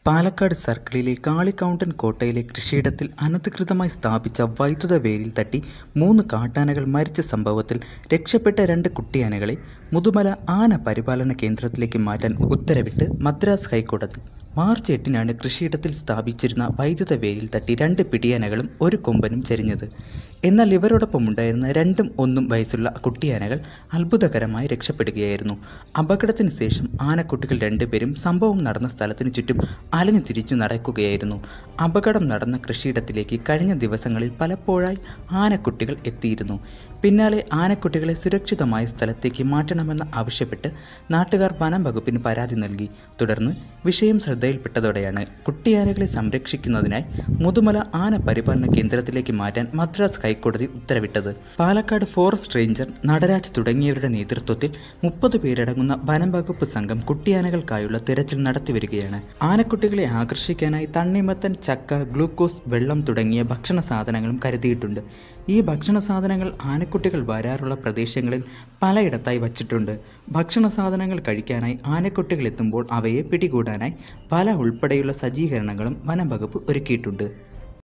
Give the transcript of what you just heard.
പാലക്കാട് സർക്കിളിലെ കാളിക്കൗണ്ടൻ കോട്ടയിലെ കൃഷിയിടത്തിൽ അനധികൃതമായി സ്ഥാപിച്ച വൈദ്യുത വേലിൽ തട്ടി മൂന്ന് കാട്ടാനകൾ മരിച്ച സംഭവത്തിൽ രക്ഷപ്പെട്ട രണ്ട് കുട്ടിയാനകളെ മുതുമല ആന പരിപാലന കേന്ദ്രത്തിലേക്ക് മാറ്റാൻ ഉത്തരവിട്ട് മദ്രാസ് ഹൈക്കോടതി മാർച്ച് എട്ടിനാണ് കൃഷിയിടത്തിൽ സ്ഥാപിച്ചിരുന്ന വൈദ്യുത വേലിൽ തട്ടി രണ്ട് പിടിയാനകളും ഒരു കൊമ്പനും ചെരിഞ്ഞത് എന്നാൽ ഇവരോടൊപ്പം ഉണ്ടായിരുന്ന രണ്ടും ഒന്നും വയസ്സുള്ള കുട്ടിയാനകൾ അത്ഭുതകരമായി രക്ഷപ്പെടുകയായിരുന്നു അപകടത്തിന് ശേഷം ആനക്കുട്ടികൾ രണ്ടുപേരും സംഭവം നടന്ന സ്ഥലത്തിന് ചുറ്റും അലഞ്ഞു തിരിച്ചു നടക്കുകയായിരുന്നു അപകടം നടന്ന കൃഷിയിടത്തിലേക്ക് കഴിഞ്ഞ ദിവസങ്ങളിൽ പലപ്പോഴായി ആനക്കുട്ടികൾ എത്തിയിരുന്നു പിന്നാലെ ആനക്കുട്ടികളെ സുരക്ഷിതമായ സ്ഥലത്തേക്ക് മാറ്റണമെന്ന് ആവശ്യപ്പെട്ട് നാട്ടുകാർ വനം വകുപ്പിന് പരാതി നൽകി തുടർന്ന് വിഷയം ശ്രദ്ധയിൽപ്പെട്ടതോടെയാണ് കുട്ടിയാനകളെ സംരക്ഷിക്കുന്നതിനായി മുതുമല ആന പരിപാലന കേന്ദ്രത്തിലേക്ക് മാറ്റാൻ മദ്രാസ് ഹൈക്കോടതി ഉത്തരവിട്ടത് പാലക്കാട് ഫോറസ്റ്റ് റേഞ്ചർ നടരാജ് തുടങ്ങിയവരുടെ നേതൃത്വത്തിൽ മുപ്പത് പേരടങ്ങുന്ന വനം വകുപ്പ് സംഘം കുട്ടിയാനകൾക്കായുള്ള തിരച്ചിൽ നടത്തിവരികയാണ് ആനക്കുട്ടികളെ ആകർഷിക്കാനായി തണ്ണിമത്തൻ ചക്ക ഗ്ലൂക്കോസ് വെള്ളം തുടങ്ങിയ ഭക്ഷണ സാധനങ്ങളും കരുതിയിട്ടുണ്ട് ഈ ഭക്ഷണ സാധനങ്ങൾ ആനക്കുട്ടികൾ വരാറുള്ള പ്രദേശങ്ങളിൽ പലയിടത്തായി വച്ചിട്ടുണ്ട് ഭക്ഷണ സാധനങ്ങൾ കഴിക്കാനായി ആനക്കുട്ടികൾ എത്തുമ്പോൾ അവയെ പിടികൂടാനായി പല ഉൾപ്പെടെയുള്ള സജ്ജീകരണങ്ങളും വനം വകുപ്പ് ഒരുക്കിയിട്ടുണ്ട്